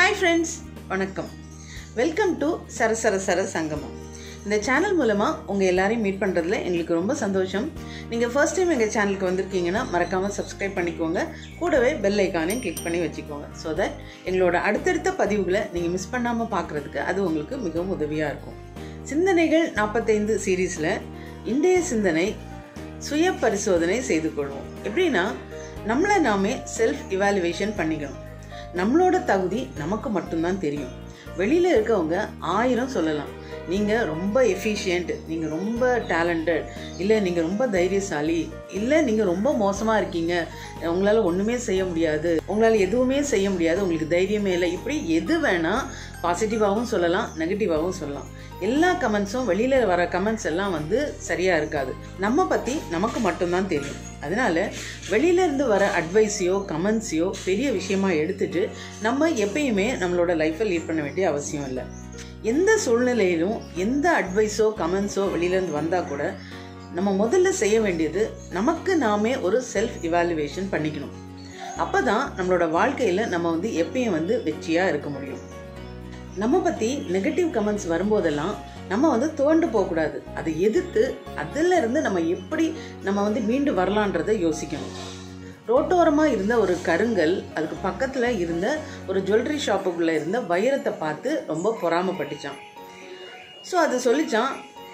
hi friends வணக்கம் welcome to சரசர சர சங்கமம் இந்த சேனல் மூலமாக உங்கள் எல்லாரையும் மீட் பண்ணுறதுல எங்களுக்கு ரொம்ப சந்தோஷம் நீங்கள் ஃபர்ஸ்ட் டைம் எங்கள் சேனலுக்கு வந்திருக்கீங்கன்னா மறக்காமல் சப்ஸ்கிரைப் பண்ணிக்கோங்க கூடவே பெல் ஐக்கானையும் கிளிக் பண்ணி வச்சுக்கோங்க ஸோ தட் எங்களோட அடுத்தடுத்த பதிவுகளை நீங்கள் மிஸ் பண்ணாமல் பார்க்குறதுக்கு அது உங்களுக்கு மிகவும் உதவியாக இருக்கும் சிந்தனைகள் நாற்பத்தைந்து சீரீஸில் இன்றைய சிந்தனை சுய பரிசோதனை செய்து கொள்வோம் எப்படின்னா நம்மளை நாமே செல்ஃப் இவாலுவேஷன் பண்ணிக்கணும் நம்மளோட தகுதி நமக்கு மட்டும்தான் தெரியும் வெளியில் இருக்கவங்க ஆயிரம் சொல்லலாம் நீங்கள் ரொம்ப எஃபிஷியண்ட் நீங்கள் ரொம்ப டேலண்டட் இல்லை நீங்கள் ரொம்ப தைரியசாலி இல்லை நீங்கள் ரொம்ப மோசமாக இருக்கீங்க உங்களால் ஒன்றுமே செய்ய முடியாது உங்களால் எதுவுமே செய்ய முடியாது உங்களுக்கு தைரியமே இல்லை இப்படி எது வேணால் பாசிட்டிவாகவும் சொல்லலாம் நெகட்டிவாகவும் சொல்லலாம் எல்லா கமெண்ட்ஸும் வெளியில் வர கமெண்ட்ஸ் எல்லாம் வந்து சரியாக இருக்காது நம்ம பற்றி நமக்கு மட்டும்தான் தெரியும் அதனால வெளியிலேருந்து வர அட்வைஸையோ கமெண்ட்ஸையோ பெரிய விஷயமா எடுத்துட்டு நம்ம எப்பயுமே நம்மளோட லைஃப்பை லீட் பண்ண வேண்டிய அவசியம் இல்லை எந்த சூழ்நிலையிலும் எந்த அட்வைஸோ கமெண்ட்ஸோ வெளியிலேருந்து வந்தால் கூட நம்ம முதல்ல செய்ய வேண்டியது நமக்கு நாமே ஒரு செல்ஃப் இவாலுவேஷன் பண்ணிக்கணும் அப்போ தான் நம்மளோட வாழ்க்கையில் நம்ம வந்து எப்பயும் வந்து வெற்றியாக இருக்க முடியும் நம்ம பற்றி நெகட்டிவ் கமெண்ட்ஸ் வரும்போதெல்லாம் நம்ம வந்து துவண்டு போகக்கூடாது அதை எதிர்த்து அதில் இருந்து நம்ம எப்படி நம்ம வந்து மீண்டு வரலான்றதை யோசிக்கணும் ரோட்டோரமாக இருந்த ஒரு கருங்கல் அதுக்கு பக்கத்தில் இருந்த ஒரு ஜுவல்லரி ஷாப்புக்குள்ளே இருந்த வைரத்தை பார்த்து ரொம்ப பொறாமப்பட்டுச்சான் ஸோ அது சொல்லிச்சான்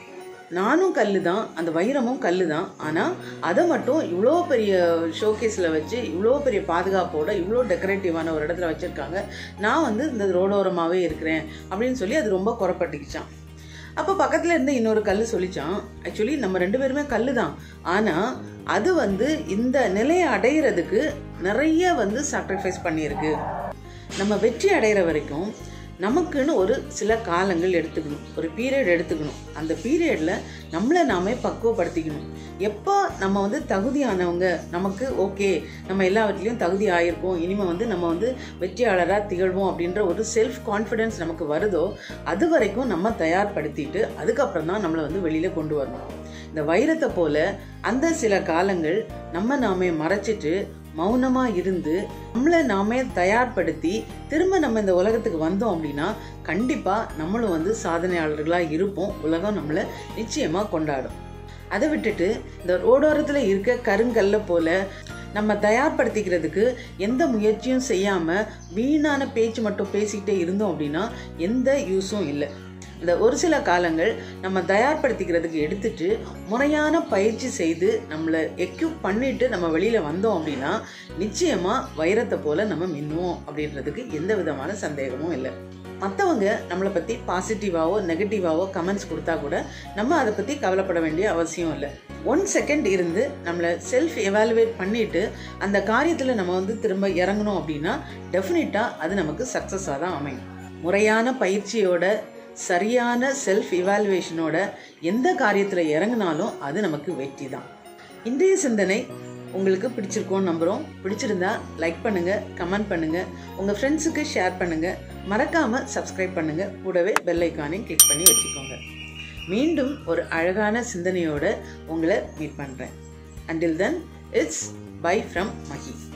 நானும் கல் தான் அந்த வைரமும் கல் தான் ஆனால் அதை மட்டும் இவ்வளோ பெரிய ஷோகேஸில் வச்சு இவ்வளோ பெரிய பாதுகாப்போட இவ்வளோ டெக்கரேட்டிவான ஒரு இடத்துல வச்சுருக்காங்க நான் வந்து இந்த ரோடோரமாகவே இருக்கிறேன் அப்படின்னு சொல்லி அது ரொம்ப குறப்பட்டுக்கிச்சான் அப்போ பக்கத்தில் இருந்த இன்னொரு கல் சொல்லிச்சான் ஆக்சுவலி நம்ம ரெண்டு பேருமே கல் தான் ஆனால் அது வந்து இந்த நிலையை அடையிறதுக்கு நிறைய வந்து சாக்ரிஃபைஸ் பண்ணியிருக்கு நம்ம வெற்றி அடைகிற வரைக்கும் நமக்குன்னு ஒரு சில காலங்கள் எடுத்துக்கணும் ஒரு பீரியட் எடுத்துக்கணும் அந்த பீரியடில் நம்மளை நாமே பக்குவப்படுத்திக்கணும் எப்போ நம்ம வந்து தகுதியானவங்க நமக்கு ஓகே நம்ம எல்லாவற்றிலையும் தகுதி ஆயிருக்கோம் இனிமேல் வந்து நம்ம வந்து வெற்றியாளராக திகழ்வோம் அப்படின்ற ஒரு செல்ஃப் கான்ஃபிடென்ஸ் நமக்கு வருதோ அது வரைக்கும் நம்ம தயார்படுத்திட்டு அதுக்கப்புறம் தான் நம்மளை வந்து வெளியில் கொண்டு வரணும் இந்த வைரத்தை போல அந்த சில காலங்கள் நம்ம நாமே மறைச்சிட்டு மௌனமாக இருந்து நம்மளை நாமே தயார்படுத்தி திரும்ப நம்ம இந்த உலகத்துக்கு வந்தோம் அப்படின்னா கண்டிப்பாக நம்மளும் வந்து சாதனையாளர்களாக இருப்போம் உலகம் நம்மளை நிச்சயமாக கொண்டாடும் அதை விட்டுட்டு இந்த ரோடோரத்தில் இருக்க கருங்கல்ல போல நம்ம தயார்படுத்திக்கிறதுக்கு எந்த முயற்சியும் செய்யாமல் வீணான பேச்சு மட்டும் பேசிக்கிட்டே இருந்தோம் அப்படின்னா எந்த யூஸும் இல்லை இந்த ஒரு சில காலங்கள் நம்ம தயார்படுத்திக்கிறதுக்கு எடுத்துட்டு முறையான பயிற்சி செய்து நம்மளை எக்யூப் பண்ணிட்டு நம்ம வெளியில் வந்தோம் அப்படின்னா நிச்சயமாக வைரத்தை போல நம்ம மின்னுவோம் அப்படின்றதுக்கு எந்த விதமான சந்தேகமும் இல்லை மற்றவங்க நம்மளை பற்றி பாசிட்டிவாவோ நெகட்டிவாவோ கமெண்ட்ஸ் கொடுத்தா கூட நம்ம அதை பற்றி கவலைப்பட வேண்டிய அவசியம் இல்லை ஒன் செகண்ட் இருந்து நம்மளை செல்ஃப் எவாலுவேட் பண்ணிட்டு அந்த காரியத்தில் நம்ம வந்து திரும்ப இறங்கணும் அப்படின்னா டெஃபினட்டாக அது நமக்கு சக்ஸஸாக தான் அமையும் முறையான பயிற்சியோட சரியான செல்ஃப் இவாலுவேஷனோட எந்த காரியத்தில் இறங்கினாலும் அது நமக்கு வெற்றி தான் இன்றைய சிந்தனை உங்களுக்கு பிடிச்சிருக்கோன்னு நம்புகிறோம் பிடிச்சிருந்தா லைக் பண்ணுங்கள் கமெண்ட் பண்ணுங்கள் உங்கள் ஃப்ரெண்ட்ஸுக்கு ஷேர் பண்ணுங்கள் மறக்காமல் சப்ஸ்கிரைப் பண்ணுங்கள் கூடவே பெல் ஐக்கானையும் கிளிக் பண்ணி வச்சுக்கோங்க மீண்டும் ஒரு அழகான சிந்தனையோடு உங்களை மீட் பண்ணுறேன் until then it's bye from Mahi